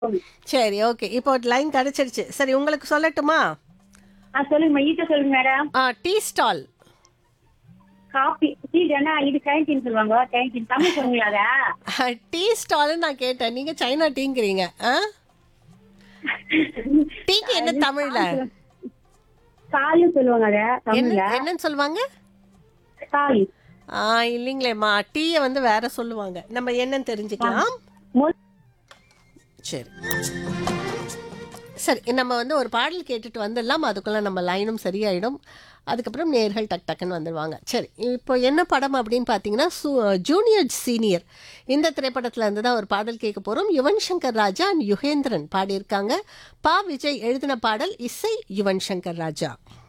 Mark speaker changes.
Speaker 1: சரி ஓகே இப்போ லைன் கிடைச்சிருச்சு சரி உங்களுக்கு சொல்லட்டுமா
Speaker 2: ஆ சொல்லுங்க ஈட்ட சொல்லுங்க மேடம்
Speaker 1: ஆ டீ ஸ்டால்
Speaker 2: காபி டீ தானே இது கேண்டீன் சொல்லுவாங்க கேண்டீன் தமிழ் சொல்லுங்களா அத
Speaker 1: டீ ஸ்டால்னு நான் கேட்டேன் நீங்க சைனா டீங்கிறீங்க ஆ டீக்கு என்ன தமிழ்ல
Speaker 2: காயும் சொல்லுவாங்க அத தமிழ்ல
Speaker 1: என்ன என்னன்னு சொல்லுவாங்க
Speaker 2: காய்
Speaker 1: ஆ இல்லைங்களேம்மா டீயை வந்து வேற சொல்லுவாங்க நம்ம என்னன்னு தெரிஞ்சுக்கலாம்
Speaker 2: மொ-
Speaker 1: சரி சரி நம்ம வந்து ஒரு பாடல் கேட்டுட்டு வந்துடலாம் அதுக்குள்ள நம்ம லைனும் சரியாயிடும் அதுக்கப்புறம் நேர்கள் டக் டக்குன்னு வந்துடுவாங்க சரி இப்போ என்ன படம் அப்படின்னு பார்த்தீங்கன்னா சு ஜூனியர் சீனியர் இந்த திரைப்படத்தில் இருந்து தான் ஒரு பாடல் கேட்க போகிறோம் யுவன் சங்கர் ராஜா அண்ட் யுகேந்திரன் பாடியிருக்காங்க பா விஜய் எழுதின பாடல் இசை யுவன் சங்கர் ராஜா